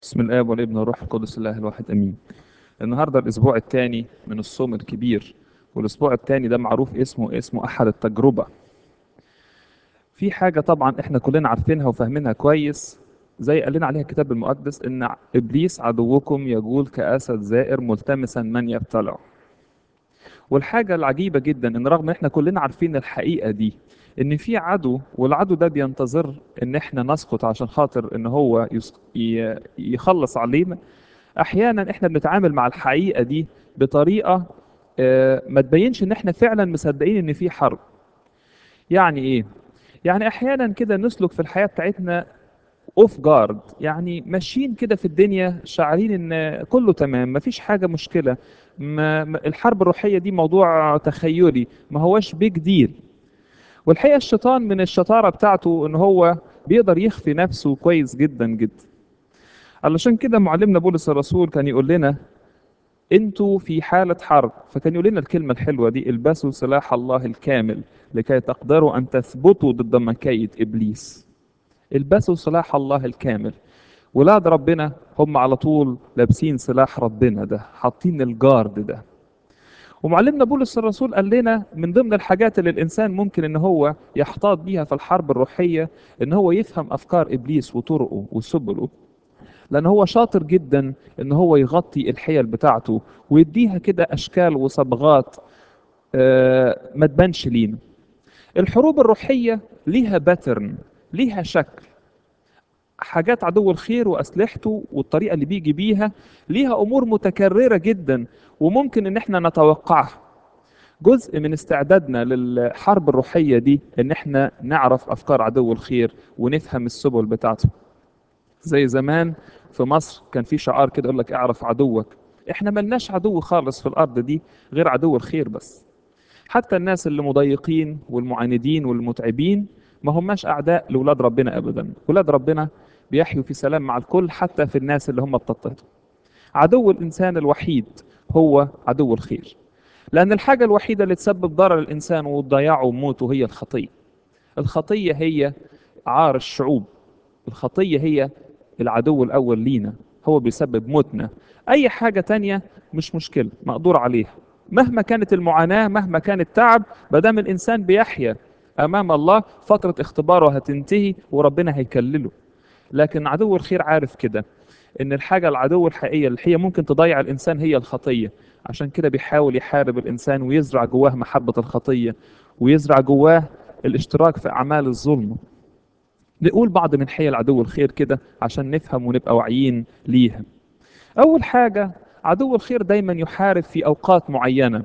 بسم الآب والابن والروح القدس الله الواحد أمين. النهارده الأسبوع الثاني من الصوم الكبير والأسبوع الثاني ده معروف اسمه اسمه أحد التجربة. في حاجة طبعا احنا كلنا عارفينها وفاهمينها كويس زي قال لنا عليها الكتاب المقدس إن إبليس عدوكم يجول كأسد زائر ملتمسا من يبتلعه. والحاجة العجيبة جدا إن رغم إن إحنا كلنا عارفين الحقيقة دي إن في عدو والعدو ده بينتظر إن إحنا نسقط عشان خاطر إن هو يس- ي- يخلص علينا أحيانا إحنا بنتعامل مع الحقيقة دي بطريقة آه، ما تبينش إن إحنا فعلا مصدقين إن في حرب. يعني إيه؟ يعني أحيانا كده نسلك في الحياة بتاعتنا اوف جارد يعني ماشيين كده في الدنيا شاعرين ان كله تمام مفيش حاجه مشكله ما ما- الحرب الروحيه دي موضوع تخيلي ما هوش بيج ديل والحقيقه الشيطان من الشطاره بتاعته ان هو بيقدر يخفي نفسه كويس جدا جدا علشان كده معلمنا بولس الرسول كان يقول لنا انتوا في حالة حرب فكان يقول لنا الكلمة الحلوة دي البسوا سلاح الله الكامل لكي تقدروا أن تثبتوا ضد مكايد إبليس البسوا سلاح الله الكامل ولاد ربنا هم على طول لابسين سلاح ربنا ده حاطين الجارد ده ومعلمنا بولس الرسول قال لنا من ضمن الحاجات اللي الانسان ممكن ان هو يحتاط بيها في الحرب الروحيه ان هو يفهم افكار ابليس وطرقه وسبله لان هو شاطر جدا ان هو يغطي الحيل بتاعته ويديها كده اشكال وصبغات آه، ما تبانش لينا الحروب الروحيه ليها باترن ليها شكل حاجات عدو الخير واسلحته والطريقه اللي بيجي بيها ليها امور متكرره جدا وممكن ان احنا نتوقعها جزء من استعدادنا للحرب الروحيه دي ان احنا نعرف افكار عدو الخير ونفهم السبل بتاعته زي زمان في مصر كان في شعار كده يقول لك اعرف عدوك احنا ملناش عدو خالص في الارض دي غير عدو الخير بس حتى الناس اللي مضيقين والمعاندين والمتعبين ما هماش اعداء لاولاد ربنا ابدا ولاد ربنا بيحيوا في سلام مع الكل حتى في الناس اللي هم بتضطهدهم عدو الانسان الوحيد هو عدو الخير لان الحاجه الوحيده اللي تسبب ضرر الانسان وضياعه وموته هي الخطيه الخطيه هي عار الشعوب الخطيه هي العدو الاول لينا هو بيسبب موتنا اي حاجه تانية مش مشكله مقدور عليها مهما كانت المعاناه مهما كان التعب ما دام الانسان بيحيا امام الله فتره اختباره هتنتهي وربنا هيكلله لكن عدو الخير عارف كده ان الحاجه العدو الحقيقيه اللي هي ممكن تضيع الانسان هي الخطيه عشان كده بيحاول يحارب الانسان ويزرع جواه محبه الخطيه ويزرع جواه الاشتراك في اعمال الظلم نقول بعض من حيل عدو الخير كده عشان نفهم ونبقى واعيين ليها اول حاجه عدو الخير دايما يحارب في اوقات معينه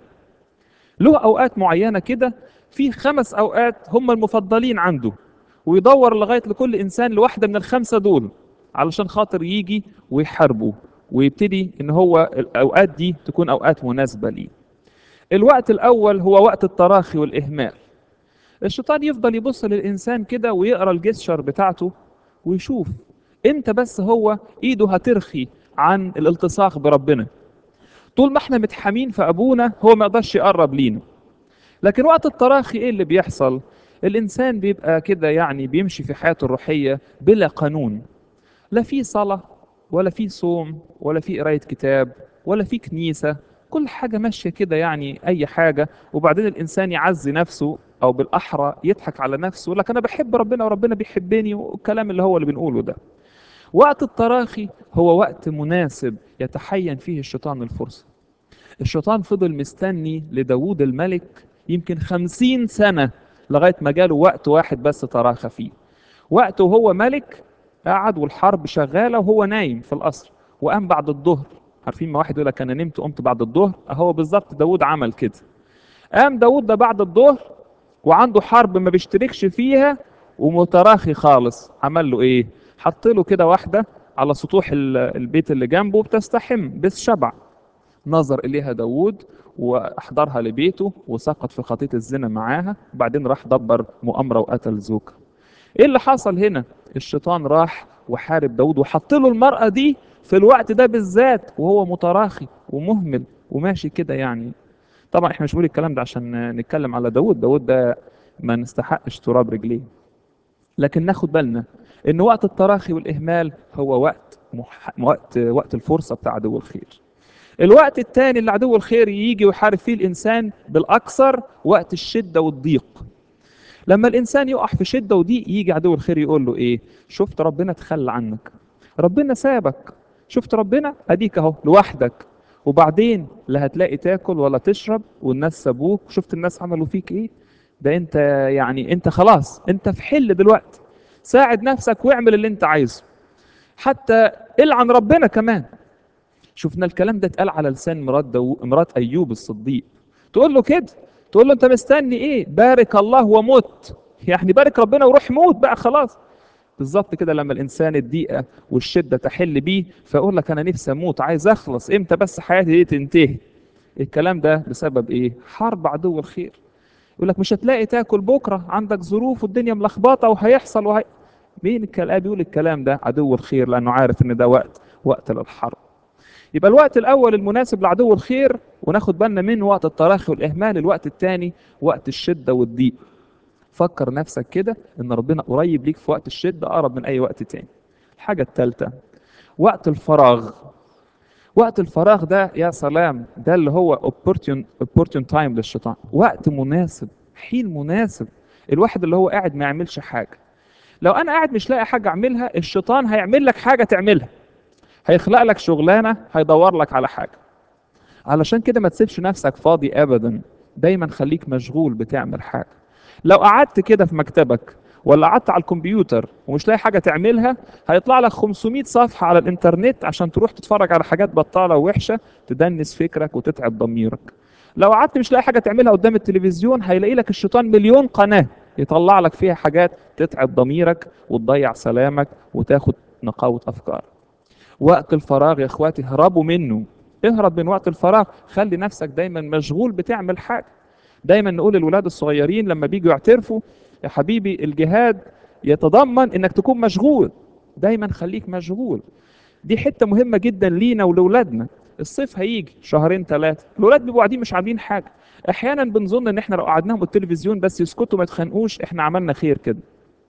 له اوقات معينه كده في خمس اوقات هم المفضلين عنده ويدور لغايه لكل انسان لواحده من الخمسه دول علشان خاطر يجي ويحاربه ويبتدي ان هو الاوقات دي تكون اوقات مناسبه ليه الوقت الاول هو وقت التراخي والاهمال الشيطان يفضل يبص للانسان كده ويقرا الجستشر بتاعته ويشوف امتى بس هو ايده هترخي عن الالتصاق بربنا طول ما احنا متحامين في ابونا هو ما يقدرش يقرب لينا لكن وقت التراخي ايه اللي بيحصل الانسان بيبقى كده يعني بيمشي في حياته الروحيه بلا قانون لا في صلاه ولا في صوم ولا في قرايه كتاب ولا في كنيسه كل حاجه ماشيه كده يعني اي حاجه وبعدين الانسان يعزي نفسه او بالاحرى يضحك على نفسه لك انا بحب ربنا وربنا بيحبني والكلام اللي هو اللي بنقوله ده وقت التراخي هو وقت مناسب يتحين فيه الشيطان الفرصه الشيطان فضل مستني لداود الملك يمكن خمسين سنة لغاية ما جاله وقت واحد بس تراخى فيه وقت وهو ملك قعد والحرب شغالة وهو نايم في القصر وقام بعد الظهر عارفين ما واحد يقول لك أنا نمت قمت بعد الظهر أهو بالظبط داود عمل كده قام داود ده بعد الظهر وعنده حرب ما بيشتركش فيها ومتراخي خالص عمل له ايه حط له كده واحده على سطوح ال- البيت اللي جنبه بتستحم بس شبع نظر إليها داود وأحضرها لبيته وسقط في خطية الزنا معاها وبعدين راح دبر مؤامرة وقتل زوجها إيه اللي حصل هنا؟ الشيطان راح وحارب داود وحط له المرأة دي في الوقت ده بالذات وهو متراخي ومهمل وماشي كده يعني طبعا احنا مش بنقول الكلام ده عشان نتكلم على داود داود ده ما نستحقش تراب رجليه لكن ناخد بالنا ان وقت التراخي والاهمال هو وقت مح... وقت وقت الفرصه بتاع عدو الخير الوقت الثاني اللي عدو الخير يجي ويحارب فيه الانسان بالاكثر وقت الشده والضيق لما الانسان يقع في شده وضيق يجي عدو الخير يقول له ايه شفت ربنا تخلى عنك ربنا سابك شفت ربنا اديك اهو لوحدك وبعدين لا هتلاقي تاكل ولا تشرب والناس سابوك شفت الناس عملوا فيك ايه ده انت يعني انت خلاص انت في حل دلوقتي ساعد نفسك واعمل اللي انت عايزه حتى العن ربنا كمان شفنا الكلام ده اتقال على لسان مرات دو... مرات ايوب الصديق تقول له كده تقول له انت مستني ايه بارك الله ومت يعني بارك ربنا وروح موت بقى خلاص بالظبط كده لما الانسان الضيقه والشده تحل بيه فيقول لك انا نفسي اموت عايز اخلص امتى بس حياتي دي تنتهي الكلام ده بسبب ايه حرب عدو الخير يقول لك مش هتلاقي تاكل بكره عندك ظروف والدنيا ملخبطه وهيحصل وهي مين الكلام بيقول الكلام ده عدو الخير لانه عارف ان ده وقت وقت للحرب يبقى الوقت الاول المناسب لعدو الخير وناخد بالنا منه وقت التراخي والاهمال الوقت الثاني وقت الشده والضيق فكر نفسك كده ان ربنا قريب ليك في وقت الشده اقرب من اي وقت تاني الحاجه الثالثه وقت الفراغ وقت الفراغ ده يا سلام ده اللي هو opportune, opportune time للشيطان وقت مناسب حين مناسب الواحد اللي هو قاعد ما يعملش حاجه لو انا قاعد مش لاقي حاجه اعملها الشيطان هيعمل لك حاجه تعملها هيخلق لك شغلانه هيدور لك على حاجه علشان كده ما تسيبش نفسك فاضي ابدا دايما خليك مشغول بتعمل حاجه لو قعدت كده في مكتبك ولا قعدت على الكمبيوتر ومش لاقي حاجه تعملها هيطلع لك 500 صفحه على الانترنت عشان تروح تتفرج على حاجات بطاله ووحشه تدنس فكرك وتتعب ضميرك لو قعدت مش لاقي حاجه تعملها قدام التلفزيون هيلاقي لك الشيطان مليون قناه يطلع لك فيها حاجات تتعب ضميرك وتضيع سلامك وتاخد نقاوه افكار وقت الفراغ يا اخواتي اهربوا منه اهرب من وقت الفراغ خلي نفسك دايما مشغول بتعمل حاجه دايما نقول للولاد الصغيرين لما بيجوا يعترفوا يا حبيبي الجهاد يتضمن انك تكون مشغول دايما خليك مشغول دي حته مهمه جدا لينا ولولادنا الصيف هيجي شهرين ثلاثه الولاد بيبقوا قاعدين مش عاملين حاجه احيانا بنظن ان احنا لو قعدناهم التلفزيون بس يسكتوا ما يتخانقوش احنا عملنا خير كده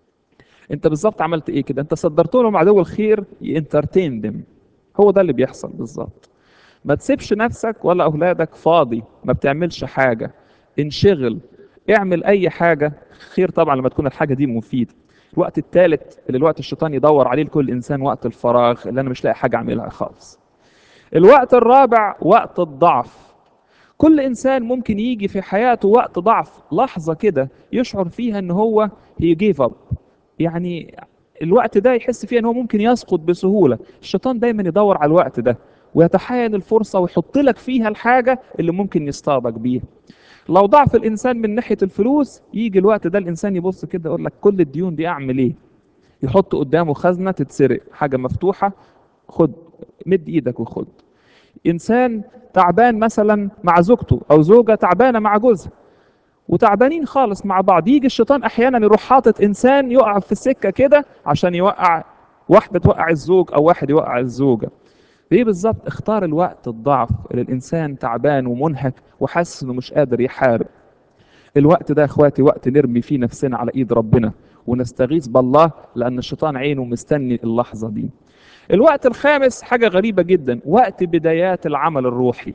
انت بالظبط عملت ايه كده انت صدرت لهم عدو الخير ينترتين دم هو ده اللي بيحصل بالظبط ما تسيبش نفسك ولا اولادك فاضي ما بتعملش حاجه انشغل اعمل اي حاجه خير طبعا لما تكون الحاجه دي مفيده الوقت الثالث اللي الوقت الشيطان يدور عليه لكل انسان وقت الفراغ اللي انا مش لاقي حاجه اعملها خالص الوقت الرابع وقت الضعف كل انسان ممكن يجي في حياته وقت ضعف لحظه كده يشعر فيها ان هو هي جيف اب يعني الوقت ده يحس فيه ان هو ممكن يسقط بسهوله الشيطان دايما يدور على الوقت ده ويتحين الفرصه ويحط لك فيها الحاجه اللي ممكن يصطادك بيها لو ضعف الانسان من ناحيه الفلوس يجي الوقت ده الانسان يبص كده يقول لك كل الديون دي اعمل ايه يحط قدامه خزنه تتسرق حاجه مفتوحه خد مد ايدك وخد انسان تعبان مثلا مع زوجته او زوجه تعبانه مع جوزها وتعبانين خالص مع بعض يجي الشيطان احيانا يروح حاطط انسان يقع في السكه كده عشان يوقع واحده توقع الزوج او واحد يوقع الزوجه ايه بالظبط اختار الوقت الضعف اللي الانسان تعبان ومنهك وحاسس انه مش قادر يحارب الوقت ده يا اخواتي وقت نرمي فيه نفسنا على ايد ربنا ونستغيث بالله لان الشيطان عينه مستني اللحظه دي الوقت الخامس حاجه غريبه جدا وقت بدايات العمل الروحي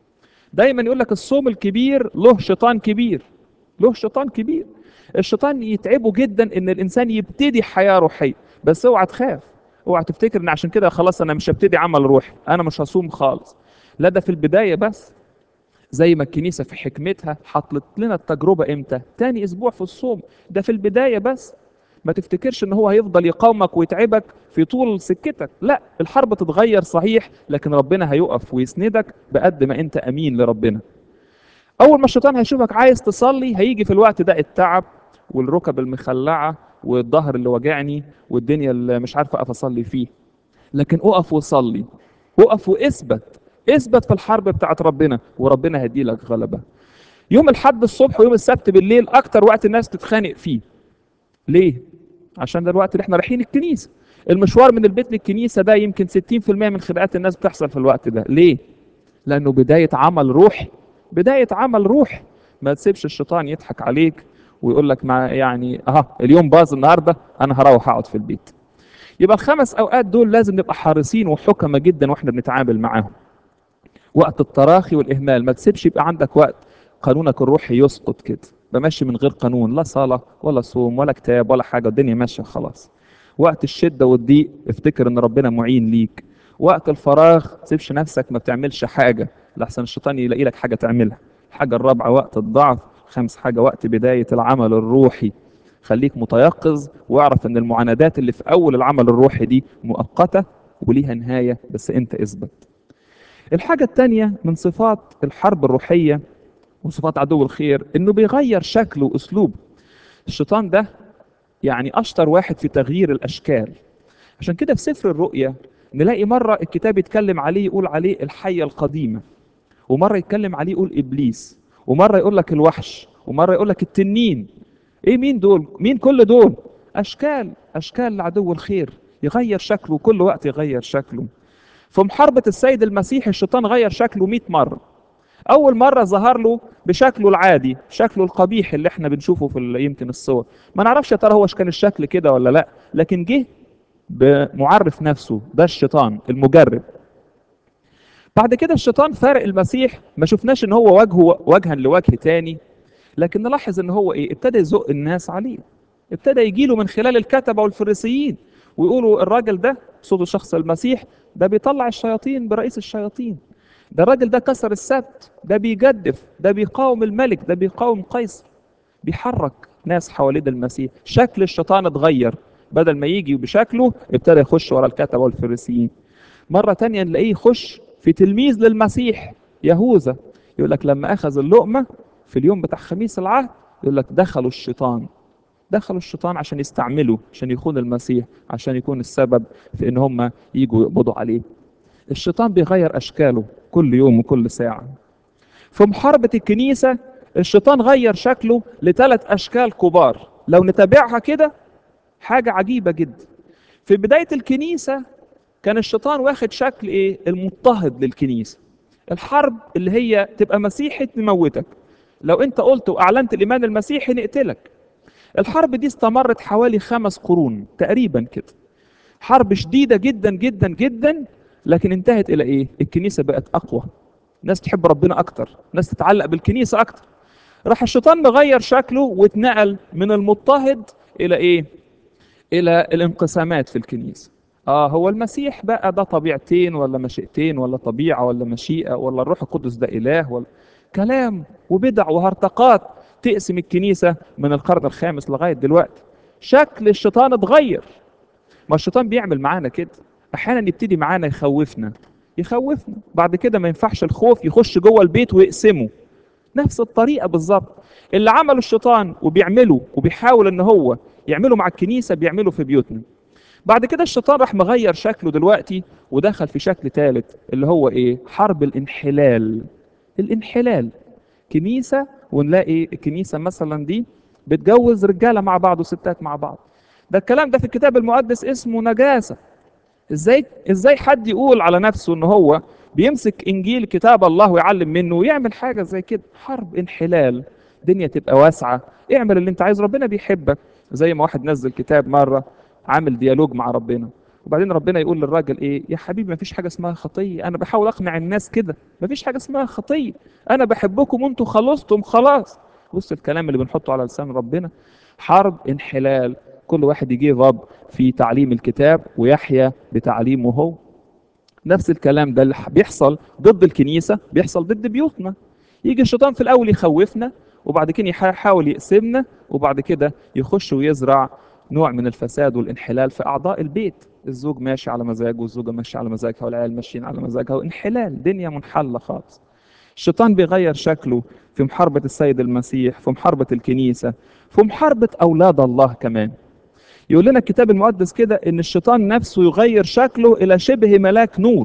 دايما يقول لك الصوم الكبير له شيطان كبير له شيطان كبير الشيطان يتعبه جدا ان الانسان يبتدي حياه روحيه بس اوعى تخاف اوعى تفتكر ان عشان كده خلاص انا مش هبتدي عمل روحي انا مش هصوم خالص لا ده في البدايه بس زي ما الكنيسه في حكمتها حطت لنا التجربه امتى تاني اسبوع في الصوم ده في البدايه بس ما تفتكرش ان هو هيفضل يقاومك ويتعبك في طول سكتك لا الحرب تتغير صحيح لكن ربنا هيقف ويسندك بقد ما انت امين لربنا اول ما الشيطان هيشوفك عايز تصلي هيجي في الوقت ده التعب والركب المخلعه والظهر اللي وجعني والدنيا اللي مش عارفه اقف اصلي فيه لكن اقف وصلي اقف واثبت اثبت في الحرب بتاعت ربنا وربنا هيدي لك غلبه يوم الحد الصبح ويوم السبت بالليل اكتر وقت الناس تتخانق فيه ليه عشان ده الوقت اللي احنا رايحين الكنيسه المشوار من البيت للكنيسه ده يمكن 60% من خناقات الناس بتحصل في الوقت ده ليه لانه بدايه عمل روحي بدايه عمل روحي ما تسيبش الشيطان يضحك عليك ويقول لك مع يعني اها اليوم باظ النهارده انا هروح اقعد في البيت يبقى الخمس اوقات دول لازم نبقى حريصين وحكمة جدا واحنا بنتعامل معاهم وقت التراخي والاهمال ما تسيبش يبقى عندك وقت قانونك الروحي يسقط كده بمشي من غير قانون لا صلاة ولا صوم ولا كتاب ولا حاجة الدنيا ماشية خلاص وقت الشدة والضيق افتكر ان ربنا معين ليك وقت الفراغ تسيبش نفسك ما بتعملش حاجة لحسن الشيطان يلاقي لك حاجة تعملها الحاجة الرابعة وقت الضعف خمس حاجة وقت بداية العمل الروحي خليك متيقظ واعرف ان المعاندات اللي في اول العمل الروحي دي مؤقتة وليها نهاية بس انت اثبت الحاجة التانية من صفات الحرب الروحية وصفات عدو الخير انه بيغير شكله واسلوبه الشيطان ده يعني اشطر واحد في تغيير الاشكال عشان كده في سفر الرؤيا نلاقي مرة الكتاب يتكلم عليه يقول عليه الحية القديمة ومرة يتكلم عليه يقول إبليس ومرة يقول لك الوحش ومرة يقول لك التنين إيه مين دول؟ مين كل دول؟ أشكال أشكال لعدو الخير يغير شكله كل وقت يغير شكله في محاربة السيد المسيح الشيطان غير شكله 100 مرة أول مرة ظهر له بشكله العادي شكله القبيح اللي احنا بنشوفه في ال- يمكن الصور ما نعرفش يا ترى هو كان الشكل كده ولا لا لكن جه بمعرف نفسه ده الشيطان المجرب بعد كده الشيطان فارق المسيح ما شفناش ان هو وجهه وجها لوجه تاني لكن نلاحظ ان هو ايه ابتدى يزق الناس عليه ابتدى يجي له من خلال الكتبه والفريسيين ويقولوا الراجل ده صوت شخص المسيح ده بيطلع الشياطين برئيس الشياطين ده الراجل ده كسر السبت ده بيجدف ده بيقاوم الملك ده بيقاوم قيصر بيحرك ناس حوالين المسيح شكل الشيطان اتغير بدل ما يجي بشكله ابتدى يخش ورا الكتبه والفريسيين مرة تانية نلاقيه يخش في تلميذ للمسيح يهوذا يقول لك لما أخذ اللقمة في اليوم بتاع خميس العهد يقول لك دخلوا الشيطان دخلوا الشيطان عشان يستعملوا عشان يخون المسيح عشان يكون السبب في ان هم يجوا يقبضوا عليه الشيطان بيغير اشكاله كل يوم وكل ساعه في محاربه الكنيسه الشيطان غير شكله لثلاث اشكال كبار لو نتابعها كده حاجه عجيبه جدا في بدايه الكنيسه كان الشيطان واخد شكل ايه المضطهد للكنيسه الحرب اللي هي تبقى مسيحي نموتك لو انت قلت واعلنت الايمان المسيحي نقتلك الحرب دي استمرت حوالي خمس قرون تقريبا كده حرب شديده جدا جدا جدا لكن انتهت الى ايه الكنيسه بقت اقوى ناس تحب ربنا اكتر ناس تتعلق بالكنيسه اكتر راح الشيطان مغير شكله واتنقل من المضطهد الى ايه الى الانقسامات في الكنيسه اه هو المسيح بقى ده طبيعتين ولا مشيئتين ولا طبيعه ولا مشيئه ولا الروح القدس ده اله ولا كلام وبدع وهرطقات تقسم الكنيسه من القرن الخامس لغايه دلوقتي شكل الشيطان اتغير ما الشيطان بيعمل معانا كده احيانا يبتدي معانا يخوفنا يخوفنا بعد كده ما ينفعش الخوف يخش جوه البيت ويقسمه نفس الطريقه بالظبط اللي عمله الشيطان وبيعمله وبيحاول ان هو يعمله مع الكنيسه بيعمله في بيوتنا بعد كده الشيطان راح مغير شكله دلوقتي ودخل في شكل ثالث اللي هو ايه حرب الانحلال الانحلال كنيسه ونلاقي الكنيسه مثلا دي بتجوز رجاله مع بعض وستات مع بعض ده الكلام ده في الكتاب المقدس اسمه نجاسه ازاي ازاي حد يقول على نفسه ان هو بيمسك انجيل كتاب الله ويعلم منه ويعمل حاجه زي كده حرب انحلال دنيا تبقى واسعه اعمل اللي انت عايز ربنا بيحبك زي ما واحد نزل كتاب مره عامل ديالوج مع ربنا وبعدين ربنا يقول للراجل ايه يا حبيبي ما فيش حاجه اسمها خطيه انا بحاول اقنع الناس كده ما فيش حاجه اسمها خطيه انا بحبكم وانتوا خلصتم خلاص بص الكلام اللي بنحطه على لسان ربنا حرب انحلال كل واحد يجيب رب في تعليم الكتاب ويحيا بتعليمه هو نفس الكلام ده اللي بيحصل ضد الكنيسة بيحصل ضد بيوتنا يجي الشيطان في الأول يخوفنا وبعد كده يحاول يقسمنا وبعد كده يخش ويزرع نوع من الفساد والانحلال في أعضاء البيت الزوج ماشي على مزاجه والزوجة ماشية على مزاجها والعيال ماشيين على مزاجها وانحلال دنيا منحلة خالص الشيطان بيغير شكله في محاربة السيد المسيح في محاربة الكنيسة في محاربة أولاد الله كمان يقول لنا الكتاب المقدس كده ان الشيطان نفسه يغير شكله الى شبه ملاك نور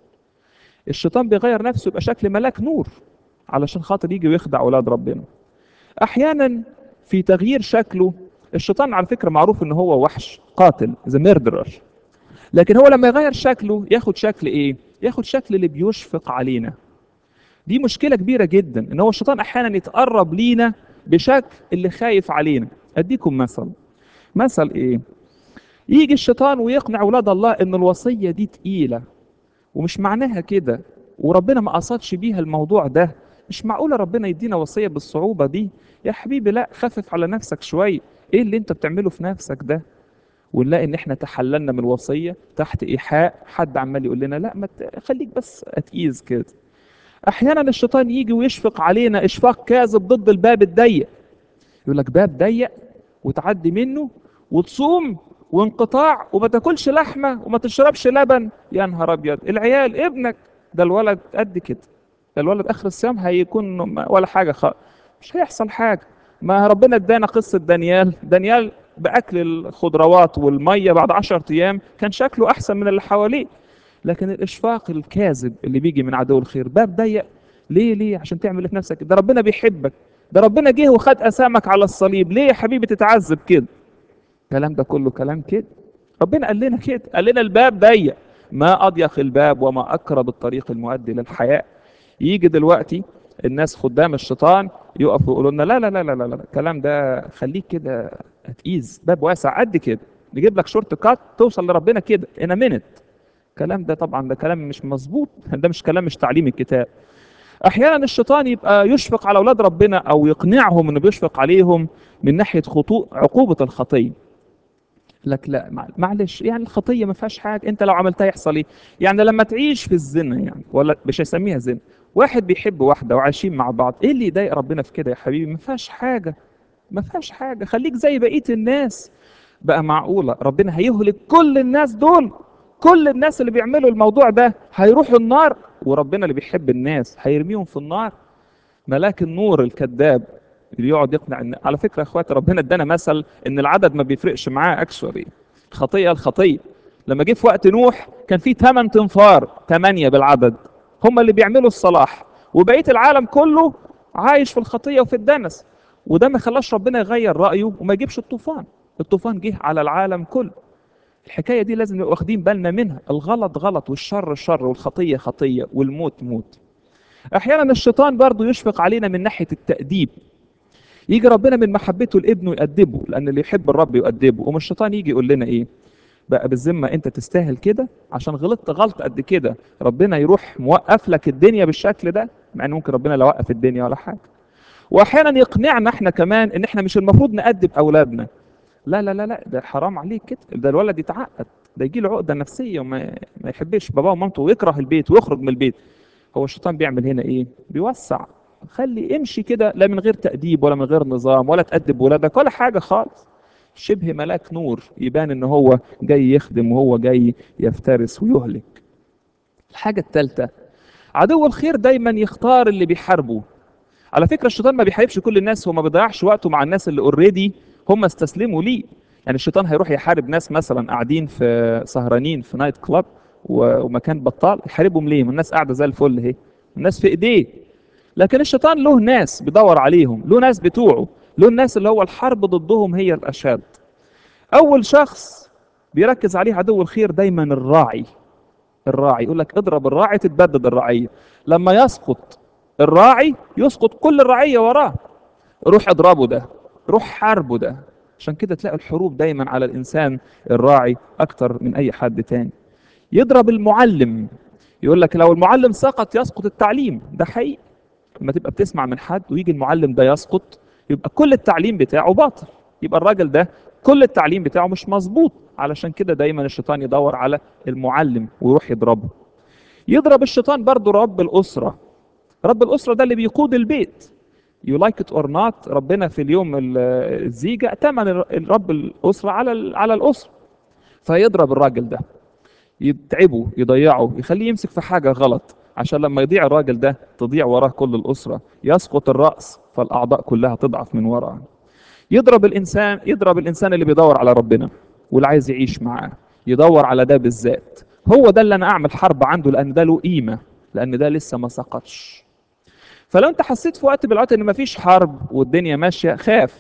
الشيطان بيغير نفسه يبقى شكل ملاك نور علشان خاطر يجي ويخدع اولاد ربنا احيانا في تغيير شكله الشيطان على فكره معروف ان هو وحش قاتل ذا ميردرر لكن هو لما يغير شكله ياخد شكل ايه ياخد شكل اللي بيشفق علينا دي مشكله كبيره جدا ان هو الشيطان احيانا يتقرب لينا بشكل اللي خايف علينا اديكم مثل مثل ايه يجي الشيطان ويقنع اولاد الله ان الوصيه دي تقيله ومش معناها كده وربنا ما قصدش بيها الموضوع ده مش معقوله ربنا يدينا وصيه بالصعوبه دي يا حبيبي لا خفف على نفسك شويه ايه اللي انت بتعمله في نفسك ده ونلاقي ان احنا تحللنا من الوصيه تحت ايحاء حد عمال يقول لنا لا ما ت- خليك بس اتقيز كده احيانا الشيطان يجي ويشفق علينا اشفاق كاذب ضد الباب الضيق يقول لك باب ضيق وتعدي منه وتصوم وانقطاع وما تاكلش لحمه وما تشربش لبن يا نهار ابيض العيال ابنك ده الولد قد كده ده الولد اخر الصيام هيكون ما- ولا حاجه خالص مش هيحصل حاجه ما ربنا ادانا قصه دانيال دانيال باكل الخضروات والميه بعد 10 ايام كان شكله احسن من اللي حواليه لكن الاشفاق الكاذب اللي بيجي من عدو الخير باب ضيق ليه ليه عشان تعمل إيه في نفسك ده ربنا بيحبك ده ربنا جه وخد اسامك على الصليب ليه يا حبيبي تتعذب كده الكلام ده كله كلام كده ربنا قال لنا كده قال لنا الباب ضيق ما اضيق الباب وما اقرب الطريق المؤدي للحياه يجي دلوقتي الناس خدام الشيطان يقفوا يقولوا لنا لا لا لا لا لا لا الكلام ده خليك كده هتقيس باب واسع قد كده نجيب لك شورت كات توصل لربنا كده ان منت الكلام ده طبعا ده كلام مش مظبوط ده مش كلام مش تعليم الكتاب احيانا الشيطان يبقى يشفق على اولاد ربنا او يقنعهم انه بيشفق عليهم من ناحيه خطوء عقوبه الخطيه لك لا مع- معلش يعني الخطيه ما فيهاش حاجه انت لو عملتها يحصل ايه يعني لما تعيش في الزنا يعني ولا مش هيسميها زنا واحد بيحب واحده وعايشين مع بعض ايه اللي يضايق ربنا في كده يا حبيبي ما فيهاش حاجه ما فيهاش حاجه خليك زي بقيه الناس بقى معقوله ربنا هيهلك كل الناس دول كل الناس اللي بيعملوا الموضوع ده هيروحوا النار وربنا اللي بيحب الناس هيرميهم في النار ملاك النور الكذاب اللي يقعد يقنع ان على فكره يا اخواتي ربنا ادانا مثل ان العدد ما بيفرقش معاه اكشولي الخطيه الخطيه لما جه في وقت نوح كان في 8 تنفار 8 بالعدد هم اللي بيعملوا الصلاح وبقيه العالم كله عايش في الخطيه وفي الدنس وده ما خلاش ربنا يغير رايه وما يجيبش الطوفان الطوفان جه على العالم كله الحكايه دي لازم نبقى واخدين بالنا منها الغلط غلط والشر شر والخطيه خطيه والموت موت احيانا الشيطان برضه يشفق علينا من ناحيه التاديب يجي ربنا من محبته لابنه يأدبه لان اللي يحب الرب يؤدبه ومن الشيطان يجي يقول لنا ايه بقى بالذمه انت تستاهل كده عشان غلطت غلط قد كده ربنا يروح موقف لك الدنيا بالشكل ده مع ان ممكن ربنا لا وقف الدنيا ولا حاجه واحيانا يقنعنا احنا كمان ان احنا مش المفروض نأدب اولادنا لا لا لا لا ده حرام عليك كده ده الولد يتعقد ده يجي له عقده نفسيه وما ما يحبش باباه ومامته ويكره البيت ويخرج من البيت هو الشيطان بيعمل هنا ايه بيوسع خلي امشي كده لا من غير تأديب ولا من غير نظام ولا تأدب ولادك ولا حاجه خالص شبه ملاك نور يبان ان هو جاي يخدم وهو جاي يفترس ويهلك الحاجه الثالثه عدو الخير دايما يختار اللي بيحاربه على فكره الشيطان ما بيحاربش كل الناس هو ما بيضيعش وقته مع الناس اللي اوريدي هم استسلموا ليه يعني الشيطان هيروح يحارب ناس مثلا قاعدين في سهرانين في نايت كلاب و- ومكان بطال يحاربهم ليه؟ ما الناس قاعده زي الفل اهي الناس في ايديه لكن الشيطان له ناس بيدور عليهم له ناس بتوعه له الناس اللي هو الحرب ضدهم هي الاشد اول شخص بيركز عليه عدو الخير دايما الراعي الراعي يقول لك اضرب الراعي تتبدد الرعيه لما يسقط الراعي يسقط كل الرعيه وراه روح اضربه ده روح حاربه ده عشان كده تلاقي الحروب دايما على الانسان الراعي اكتر من اي حد تاني يضرب المعلم يقول لك لو المعلم سقط يسقط التعليم ده حقيقي لما تبقى بتسمع من حد ويجي المعلم ده يسقط يبقى كل التعليم بتاعه باطل يبقى الراجل ده كل التعليم بتاعه مش مظبوط علشان كده دايما الشيطان يدور على المعلم ويروح يضربه يضرب الشيطان برضه رب الأسرة رب الأسرة ده اللي بيقود البيت يو لايك ات اور نوت ربنا في اليوم ال- الزيجة ائتمن الر- رب الأسرة على ال- على الأسرة فيضرب الراجل ده يتعبه يضيعه يخليه يمسك في حاجة غلط عشان لما يضيع الراجل ده تضيع وراه كل الأسرة يسقط الرأس فالأعضاء كلها تضعف من وراه يضرب الإنسان يضرب الإنسان اللي بيدور على ربنا واللي عايز يعيش معاه يدور على ده بالذات هو ده اللي أنا أعمل حرب عنده لأن ده له قيمة لأن ده لسه ما سقطش فلو أنت حسيت في وقت من الأوقات إن مفيش حرب والدنيا ماشية خاف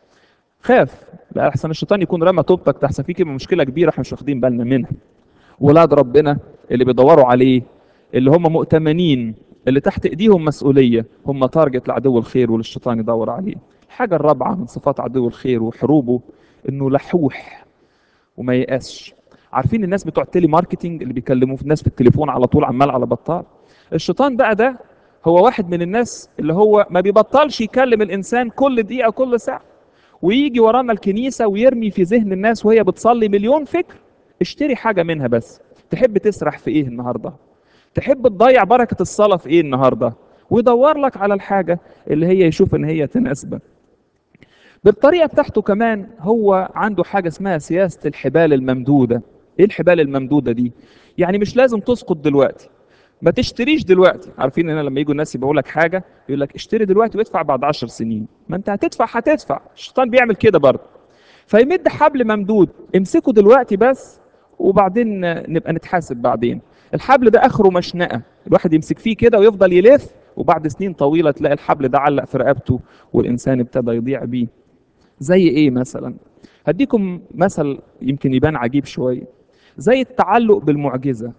خاف لا أحسن الشيطان يكون رمى طوبتك تحسن فيك يبقى مشكلة كبيرة احنا مش واخدين بالنا منها ولاد ربنا اللي بيدوروا عليه اللي هم مؤتمنين اللي تحت ايديهم مسؤوليه هم تارجت لعدو الخير وللشيطان يدور عليه الحاجه الرابعه من صفات عدو الخير وحروبه انه لحوح وما ييأسش عارفين الناس بتوع التيلي ماركتينج اللي بيكلموا في الناس في التليفون على طول عمال على بطال الشيطان بقى ده هو واحد من الناس اللي هو ما بيبطلش يكلم الانسان كل دقيقه كل ساعه ويجي ورانا الكنيسه ويرمي في ذهن الناس وهي بتصلي مليون فكر اشتري حاجه منها بس تحب تسرح في ايه النهارده تحب تضيع بركه الصلاه في ايه النهارده ويدور لك على الحاجه اللي هي يشوف ان هي تناسبك بالطريقه بتاعته كمان هو عنده حاجه اسمها سياسه الحبال الممدوده ايه الحبال الممدوده دي يعني مش لازم تسقط دلوقتي ما تشتريش دلوقتي عارفين ان لما يجوا الناس يبيعوا لك حاجه يقول لك اشتري دلوقتي وادفع بعد عشر سنين ما انت هتدفع هتدفع الشيطان بيعمل كده برضه فيمد حبل ممدود امسكه دلوقتي بس وبعدين نبقى نتحاسب بعدين الحبل ده اخره مشنقه الواحد يمسك فيه كده ويفضل يلف وبعد سنين طويله تلاقي الحبل ده علق في رقبته والانسان ابتدى يضيع بيه زي ايه مثلا هديكم مثل يمكن يبان عجيب شويه زي التعلق بالمعجزه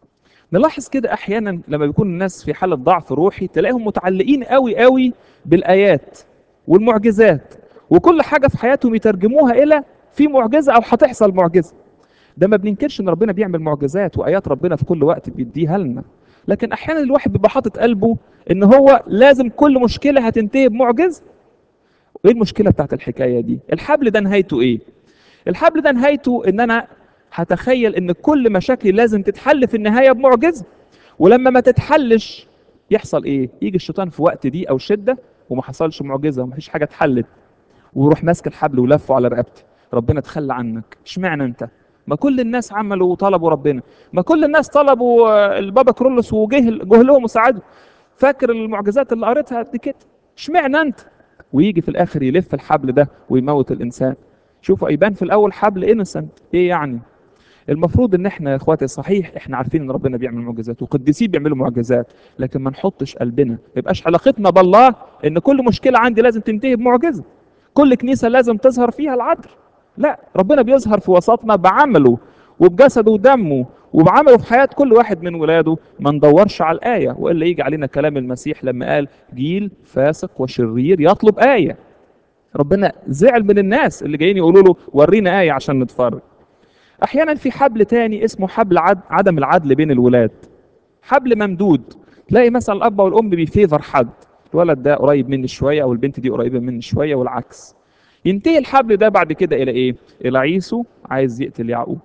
نلاحظ كده احيانا لما بيكون الناس في حاله ضعف روحي تلاقيهم متعلقين قوي قوي بالايات والمعجزات وكل حاجه في حياتهم يترجموها الى في معجزه او هتحصل معجزه ده ما بننكرش ان ربنا بيعمل معجزات وايات ربنا في كل وقت بيديها لنا لكن احيانا الواحد بيبقى حاطط قلبه ان هو لازم كل مشكله هتنتهي بمعجزه وايه المشكله بتاعت الحكايه دي الحبل ده نهايته ايه الحبل ده نهايته ان انا هتخيل ان كل مشاكلي لازم تتحل في النهايه بمعجزه ولما ما تتحلش يحصل ايه يجي الشيطان في وقت دي او شده وما حصلش معجزه ومفيش حاجه اتحلت ويروح ماسك الحبل ولفه على رقبتي ربنا تخلى عنك اشمعنى انت ما كل الناس عملوا وطلبوا ربنا ما كل الناس طلبوا آه، البابا كرولوس وجه جه لهم وساعدهم فاكر المعجزات اللي قريتها قد كده اشمعنى انت ويجي في الاخر يلف الحبل ده ويموت الانسان شوفوا يبان في الاول حبل انسنت ايه يعني المفروض ان احنا يا اخواتي صحيح احنا عارفين ان ربنا بيعمل معجزات وقديسين بيعملوا معجزات لكن ما نحطش قلبنا ما يبقاش علاقتنا بالله ان كل مشكله عندي لازم تنتهي بمعجزه كل كنيسه لازم تظهر فيها العدل لا ربنا بيظهر في وسطنا بعمله وبجسده ودمه وبعمله في حياه كل واحد من ولاده ما ندورش على الايه والا يجي علينا كلام المسيح لما قال جيل فاسق وشرير يطلب ايه ربنا زعل من الناس اللي جايين يقولوا له ورينا ايه عشان نتفرج احيانا في حبل تاني اسمه حبل عد... عدم العدل بين الولاد حبل ممدود تلاقي مثلا الاب والام بيفيفر حد الولد ده قريب مني شويه او البنت دي قريبه مني شويه والعكس ينتهي الحبل ده بعد كده الى ايه الى عيسو عايز يقتل يعقوب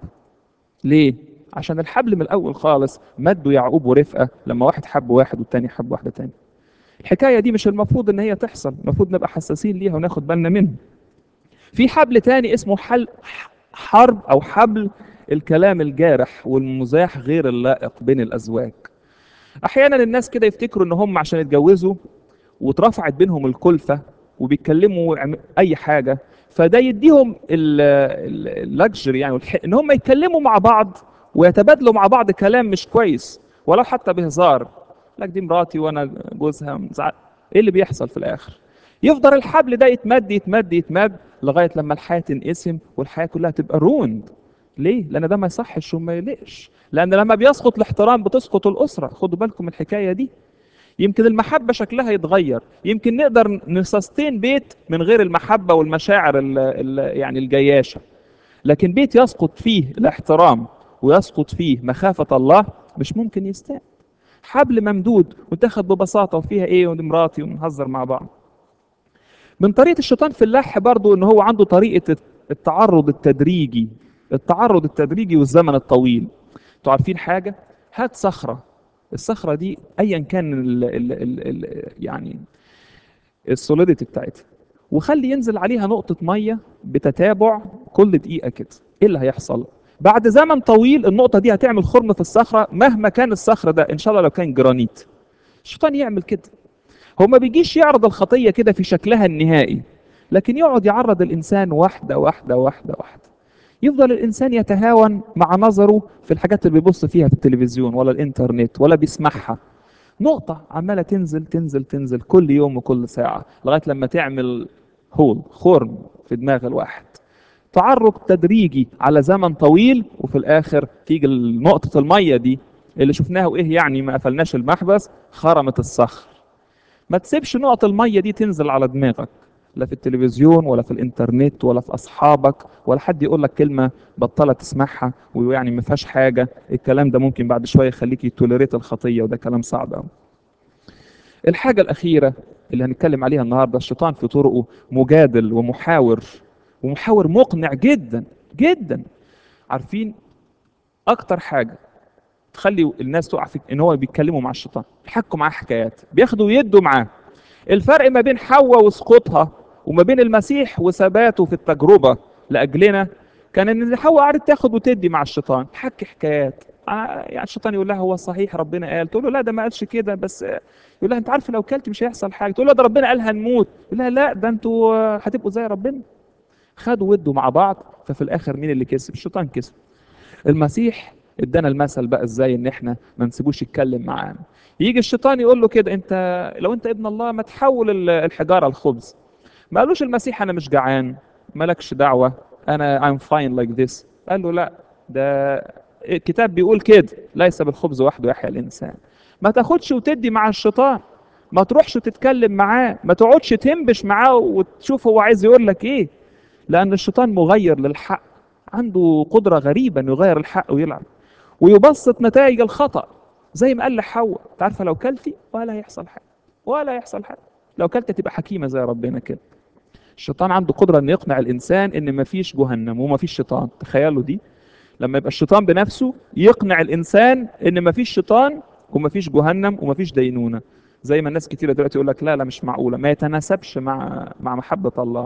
ليه عشان الحبل من الاول خالص مدوا يعقوب ورفقه لما واحد حب واحد والتاني حب واحده تاني الحكايه دي مش المفروض ان هي تحصل المفروض نبقى حساسين ليها وناخد بالنا منها في حبل تاني اسمه حل حرب او حبل الكلام الجارح والمزاح غير اللائق بين الازواج احيانا الناس كده يفتكروا ان هم عشان يتجوزوا واترفعت بينهم الكلفه وبيتكلموا عم- اي حاجه فده يديهم اللكجري يعني والح- ان هم يتكلموا مع بعض ويتبادلوا مع بعض كلام مش كويس ولو حتى بهزار لك دي مراتي وانا جوزها مزعل. ايه اللي بيحصل في الاخر يفضل الحبل ده يتمد يتمد يتمد لغايه لما الحياه تنقسم والحياه كلها تبقى روند ليه؟ لان ده ما يصحش وما يليقش لان لما بيسقط الاحترام بتسقط الاسره خدوا بالكم من الحكايه دي يمكن المحبه شكلها يتغير يمكن نقدر نسستين بيت من غير المحبه والمشاعر ال ال يعني الجياشه لكن بيت يسقط فيه الاحترام ويسقط فيه مخافه الله مش ممكن يستاهل حبل ممدود وتاخد ببساطه وفيها ايه ودي مراتي ونهزر مع بعض من طريقه الشيطان في اللح برضو ان هو عنده طريقه التعرض التدريجي التعرض التدريجي والزمن الطويل انتوا عارفين حاجه هات صخره الصخره دي ايا كان ال ال ال ال يعني السوليديتي بتاعتها وخلي ينزل عليها نقطه ميه بتتابع كل دقيقه كده ايه اللي هيحصل بعد زمن طويل النقطه دي هتعمل خرم في الصخره مهما كان الصخر ده ان شاء الله لو كان جرانيت الشيطان يعمل كده هو ما بيجيش يعرض الخطيه كده في شكلها النهائي لكن يقعد يعرض الانسان واحده واحده واحده واحده يفضل الانسان يتهاون مع نظره في الحاجات اللي بيبص فيها في التلفزيون ولا الانترنت ولا بيسمعها نقطة عمالة تنزل تنزل تنزل كل يوم وكل ساعة لغاية لما تعمل هول خرم في دماغ الواحد تعرض تدريجي على زمن طويل وفي الآخر تيجي نقطة المية دي اللي شفناها وإيه يعني ما قفلناش المحبس خرمت الصخر ما تسيبش نقط المية دي تنزل على دماغك لا في التلفزيون ولا في الانترنت ولا في اصحابك ولا حد يقول لك كلمه بطلت تسمعها ويعني ما فيهاش حاجه الكلام ده ممكن بعد شويه يخليك توليريت الخطيه وده كلام صعب قوي الحاجه الاخيره اللي هنتكلم عليها النهارده الشيطان في طرقه مجادل ومحاور ومحاور مقنع جدا جدا عارفين اكتر حاجه تخلي الناس تقع في ان هو بيتكلموا مع الشيطان بيحكوا معاه حكايات بياخدوا ويدوا معاه الفرق ما بين حواء وسقوطها وما بين المسيح وثباته في التجربه لاجلنا كان ان حواء قعدت تاخد وتدي مع الشيطان تحكي حكايات يعني الشيطان يقول لها هو صحيح ربنا قال تقول له لا ده ما قالش كده بس يقول لها انت عارف لو كلت مش هيحصل حاجه تقول له ده ربنا قال هنموت يقول لها لا ده انتوا هتبقوا زي ربنا خدوا ودوا مع بعض ففي الاخر مين اللي كسب الشيطان كسب المسيح ادانا المثل بقى ازاي ان احنا ما نسيبوش يتكلم معانا يجي الشيطان يقول له كده انت لو انت ابن الله ما تحول الحجاره الخبز ما قالوش المسيح انا مش جعان مالكش دعوه انا I'm fine like this قال له لا ده الكتاب بيقول كده ليس بالخبز وحده يحيا الانسان ما تاخدش وتدي مع الشيطان ما تروحش تتكلم معاه ما تقعدش تنبش معاه وتشوف هو عايز يقول لك ايه لان الشيطان مغير للحق عنده قدره غريبه انه يغير الحق ويلعب ويبسط نتائج الخطا زي ما قال لحواء انت عارفه لو كلتي ولا هيحصل حاجه ولا هيحصل حاجه لو كلت تبقى حكيمه زي ربنا كده الشيطان عنده قدره انه يقنع الانسان ان مفيش جهنم ومفيش شيطان تخيلوا دي لما يبقى الشيطان بنفسه يقنع الانسان ان مفيش شيطان ومفيش جهنم ومفيش دينونه زي ما الناس كتيره دلوقتي يقول لك لا لا مش معقوله ما يتناسبش مع مع محبه الله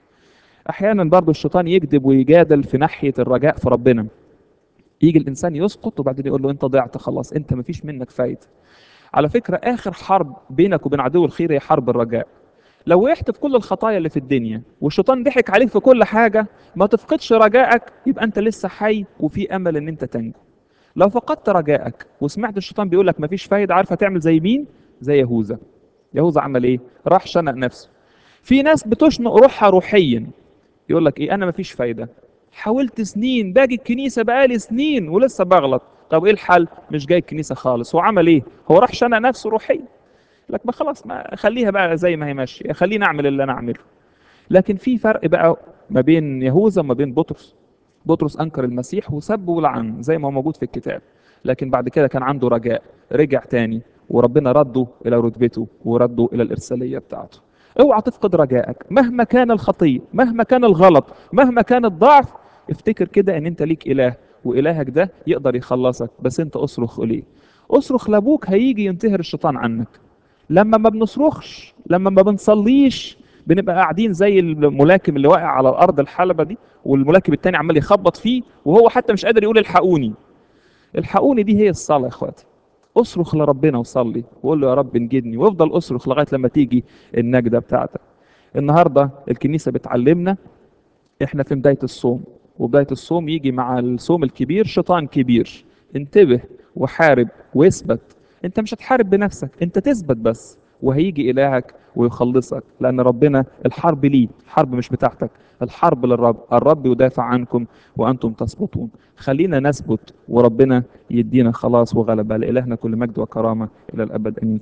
احيانا برضه الشيطان يكذب ويجادل في ناحيه الرجاء في ربنا يجي الانسان يسقط وبعدين يقول له انت ضعت خلاص انت مفيش منك فايده على فكره اخر حرب بينك وبين عدو الخير هي حرب الرجاء لو وقعت في كل الخطايا اللي في الدنيا والشيطان ضحك عليك في كل حاجه ما تفقدش رجائك يبقى انت لسه حي وفي امل ان انت تنجو لو فقدت رجائك وسمعت الشيطان بيقول لك مفيش فايده عارف هتعمل زي مين زي يهوذا يهوذا عمل ايه راح شنق نفسه في ناس بتشنق روحها روحيا يقول لك ايه انا مفيش فايده حاولت سنين باجي الكنيسه بقالي سنين ولسه بغلط طب ايه الحل مش جاي الكنيسه خالص هو عمل ايه هو راح شنق نفسه روحيا لك ما خلاص ما خليها بقى زي ما هي ماشيه خليني اعمل اللي انا اعمله لكن في فرق بقى ما بين يهوذا وما بين بطرس بطرس انكر المسيح وسب ولعن زي ما هو موجود في الكتاب لكن بعد كده كان عنده رجاء رجع تاني وربنا رده الى رتبته ورده الى الارساليه بتاعته اوعى تفقد رجائك مهما كان الخطيه مهما كان الغلط مهما كان الضعف افتكر كده ان انت ليك اله والهك ده يقدر يخلصك بس انت اصرخ اليه اصرخ لابوك هيجي ينتهر الشيطان عنك لما ما بنصرخش لما ما بنصليش بنبقى قاعدين زي الملاكم اللي واقع على الارض الحلبه دي والملاكم التاني عمال يخبط فيه وهو حتى مش قادر يقول الحقوني الحقوني دي هي الصلاه يا اخواتي اصرخ لربنا وصلي وقول له يا رب انجدني وافضل اصرخ لغايه لما تيجي النجده بتاعتك النهارده الكنيسه بتعلمنا احنا في بدايه الصوم وبدايه الصوم يجي مع الصوم الكبير شيطان كبير انتبه وحارب واثبت انت مش هتحارب بنفسك انت تثبت بس وهيجي الهك ويخلصك لان ربنا الحرب ليه الحرب مش بتاعتك الحرب للرب الرب يدافع عنكم وانتم تسقطون خلينا نثبت وربنا يدينا خلاص وغلبه لالهنا كل مجد وكرامه الى الابد امين